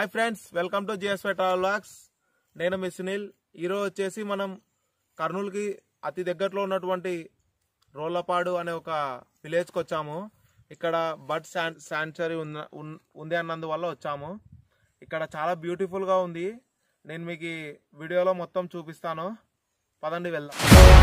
Hi friends welcome to GSY travel vlogs నేను మీ సునీల్ ఈరోజు వచ్చేసి మనం కర్నూలుకి అతి దగ్గరలో ఉన్నటువంటి రోళ్లపాడు అనే ఒక విలేజ్కి వచ్చాము ఇక్కడ బర్డ్ శాన్ శాంచురీ ఉన్న ఉన్- ఉంది అన్నందువల్ల వచ్చాము ఇక్కడ చాలా బ్యూటిఫుల్గా ఉంది నేను మీకు ఈ వీడియోలో మొత్తం చూపిస్తాను పదండి వెళ్దాం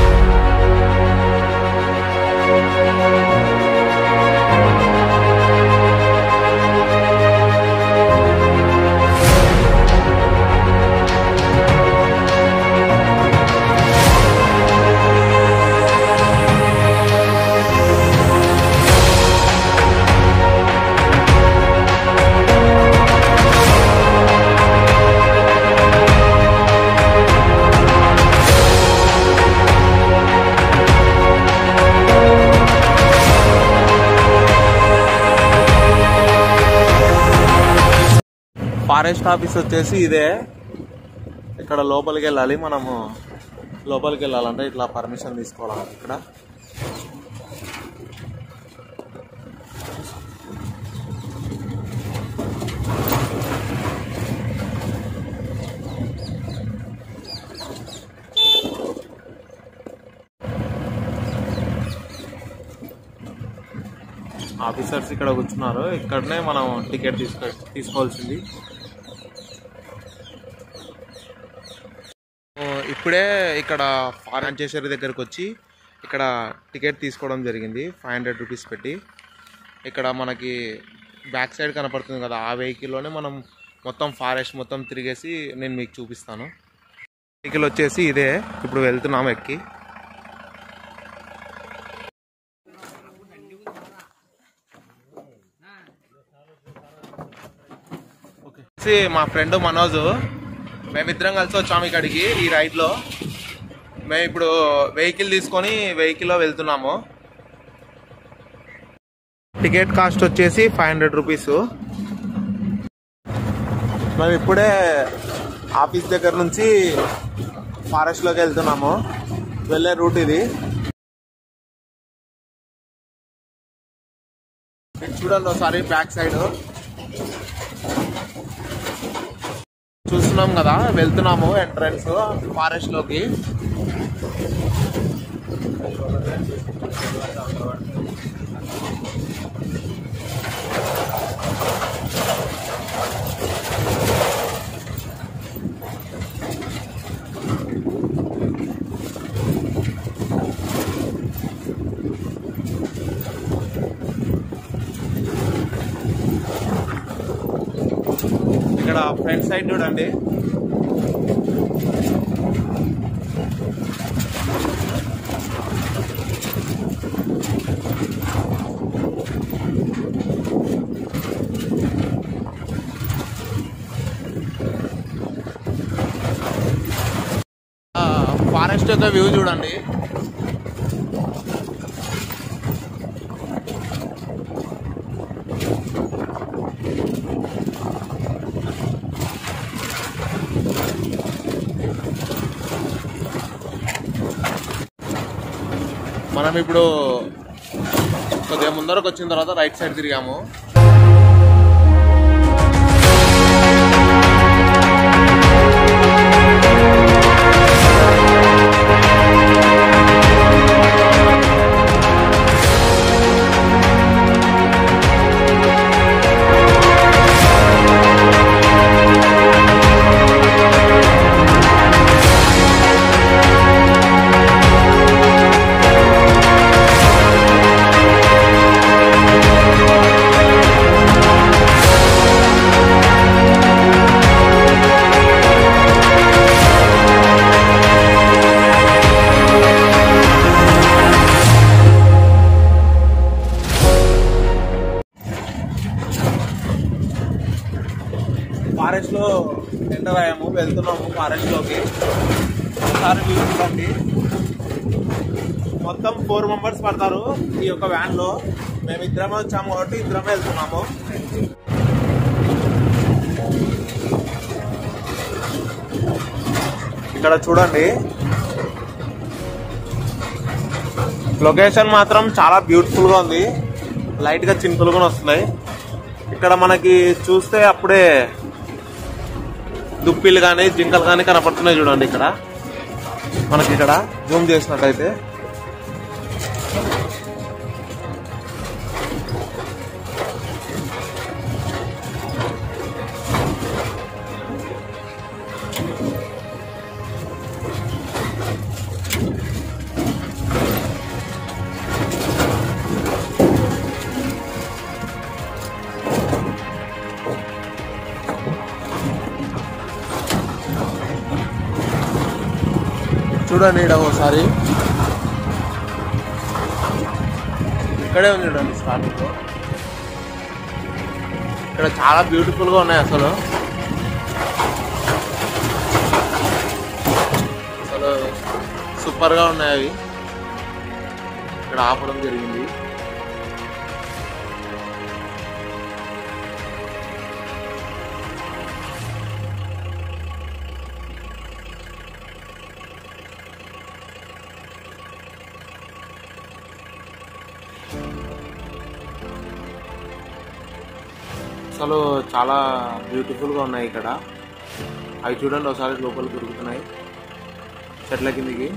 ఫారెస్ట్ ఆఫీస్ వచ్చేసి ఇదే ఇక్కడ లోపలికి వెళ్ళాలి మనము లోపలికి వెళ్ళాలంటే ఇట్లా పర్మిషన్ తీసుకోవాలి ఇక్కడ ఆఫీసర్స్ ఇక్కడ కూర్చున్నారు ఇక్కడనే మనం టికెట్ తీసుకో తీసుకోవాల్సింది ఓ, ఇప్పుడే ఇక్కడ ఫారెన్ చేసేరి దగ్గరకు వచ్చి ఇక్కడ టికెట్ తీసుకోవడం జరిగింది ఫైవ్ హండ్రెడ్ రూపీస్ పెట్టి ఇక్కడ మనకి బ్యాక్ సైడ్ కనపడుతుంది కదా ఆ వెహికల్లోనే మనం మొత్తం ఫారెస్ట్ మొత్తం తిరిగేసి నేను మీకు చూపిస్తాను వెహికల్ వచ్చేసి ఇదే ఇప్పుడు వెళ్తున్నాము ఎక్కి వచ్చి మా ఫ్రెండ్ మనోజ్ మేమిద్దరం కలిసి వచ్చాము ఇక్కడికి ఈ రైడ్ లో మేము ఇప్పుడు వెహికల్ తీసుకొని వెహికల్ లో వెళ్తున్నాము టికెట్ కాస్ట్ వచ్చేసి ఫైవ్ హండ్రెడ్ రూపీస్ మేము ఇప్పుడే ఆఫీస్ దగ్గర నుంచి ఫారెస్ట్ లోకి వెళ్తున్నాము వెళ్ళే రూట్ ఇది ఇది చూడండి ఒకసారి బ్యాక్ సైడ్ చూస్తున్నాం కదా వెళ్తున్నాము ఎంట్రన్స్ ఫారెస్ట్ లోకి ఇక్కడ ఫ్రంట్ సైడ్ చూడండి ఫారెస్ట్ యొక్క వ్యూ చూడండి మనం ఇప్పుడు కొద్దిగా ముందరకు వచ్చిన తర్వాత రైట్ సైడ్ తిరిగాము ఫారెస్ట్ లో ఎంటర్ అయ్యాము వెళ్తున్నాము ఫారెస్ట్ లోకి ఒకసారి వ్యూ చూడండి మొత్తం ఫోర్ మెంబర్స్ పడతారు ఈ యొక్క వ్యాన్ లో మేము ఇద్దరమే వచ్చాము కాబట్టి ఇద్దరమే వెళ్తున్నాము ఇక్కడ చూడండి లొకేషన్ మాత్రం చాలా బ్యూటిఫుల్ గా ఉంది లైట్ గా చినుకులు కూడా వస్తున్నాయి ఇక్కడ మనకి చూస్తే అప్పుడే దుప్పిలు కానీ జింకలు కానీ కనపడుతున్నాయి చూడండి ఇక్కడ మనకి ఇక్కడ జూమ్ చేసినట్టయితే చూడండి ఇక్కడ ఒకసారి ఇక్కడే ఉంది చూడండి స్టార్టింగ్ లో ఇక్కడ చాలా బ్యూటిఫుల్ గా ఉన్నాయి అసలు అసలు సూపర్ గా ఉన్నాయి అవి ఇక్కడ ఆపడం జరిగింది అసలు చాలా బ్యూటిఫుల్ గా ఉన్నాయి ఇక్కడ అవి చూడండి ఒకసారి లోపలికి దొరుకుతున్నాయి చెట్ల కిందికి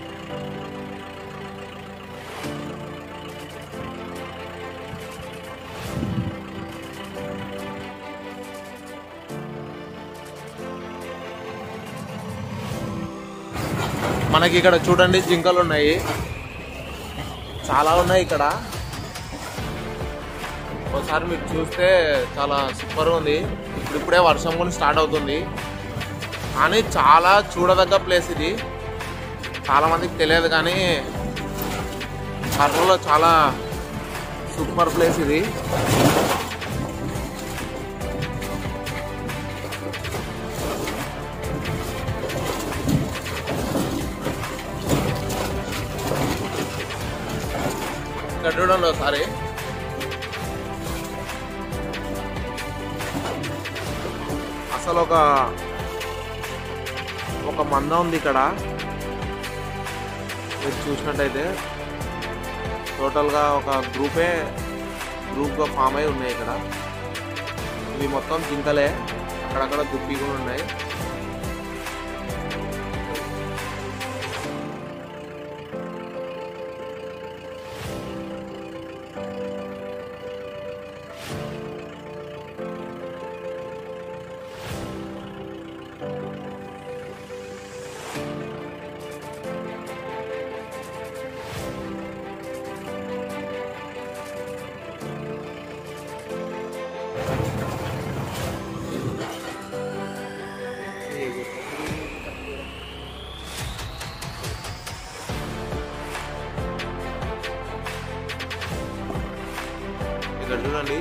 మనకి ఇక్కడ చూడండి జింకలు ఉన్నాయి చాలా ఉన్నాయి ఇక్కడ ఒకసారి మీరు చూస్తే చాలా సూపర్ ఉంది ఇప్పుడిప్పుడే వర్షం కూడా స్టార్ట్ అవుతుంది కానీ చాలా చూడదగ్గ ప్లేస్ ఇది చాలా మందికి తెలియదు కానీ కర్నూలులో చాలా సూపర్ ప్లేస్ ఇది ఇక్కడ చూడండి ఒకసారి అసలు ఒక ఒక మంద ఉంది ఇక్కడ మీరు చూసినట్టయితే టోటల్గా ఒక గ్రూపే గ్రూప్గా ఫామ్ అయి ఉన్నాయి ఇక్కడ ఇవి మొత్తం జింకలే అక్కడక్కడ దుప్పి కూడా ఉన్నాయి ఇక్కడ చూడండి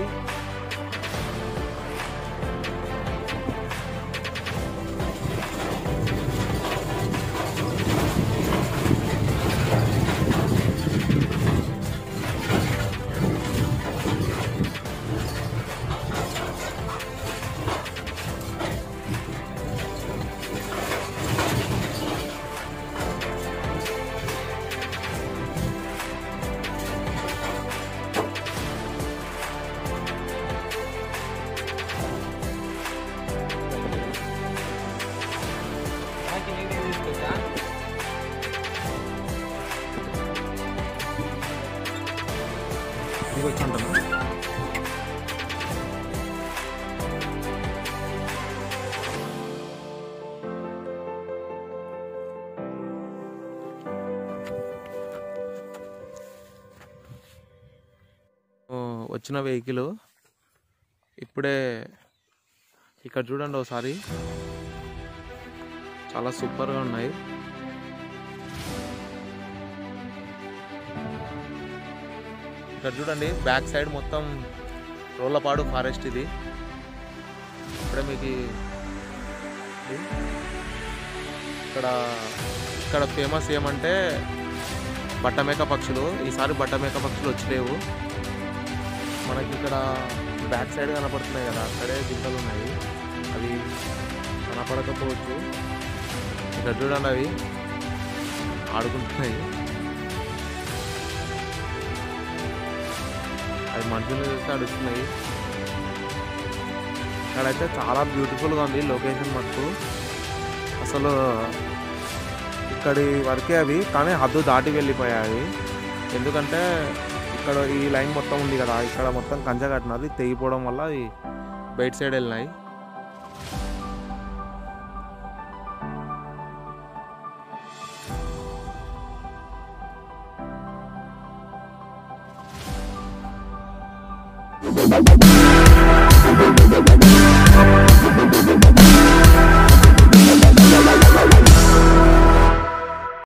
ఓ, వచ్చిన వెహికల్ ఇప్పుడే ఇక్కడ చూడండి ఒకసారి చాలా సూపర్గా ఉన్నాయి ఇక్కడ చూడండి బ్యాక్ సైడ్ మొత్తం రోళ్లపాడు ఫారెస్ట్ ఇది ఇప్పుడే మీకు ఈ- ఇది. ఇక్కడ ఇక్కడ ఫేమస్ ఏమంటే బట్టమేక పక్షులు ఈసారి బట్టమేక పక్షులు వచ్చలేవు మనకి ఇక్కడ బ్యాక్ సైడ్ కనపడుతున్నాయి కదా అక్కడే జింకలు ఉన్నాయి అవి కనపడకపోవచ్చు ఇక్కడ చూడండి అవి ఆడుకుంటున్నాయి అవి మనుషులు చూస్తే అడుగుతున్నాయి ఇక్కడైతే చాలా బ్యూటిఫుల్గా ఉంది లొకేషన్ మటుకు అసలు ఇక్కడి వరకే అవి కానీ హద్దు దాటి వెళ్ళిపోయాయి ఎందుకంటే ఇక్కడ ఈ లైన్ మొత్తం ఉంది కదా ఇక్కడ మొత్తం కంచె కట్టినది తెగిపోవడం వల్ల అవి బయట సైడ్ వెళ్ళినాయి Thank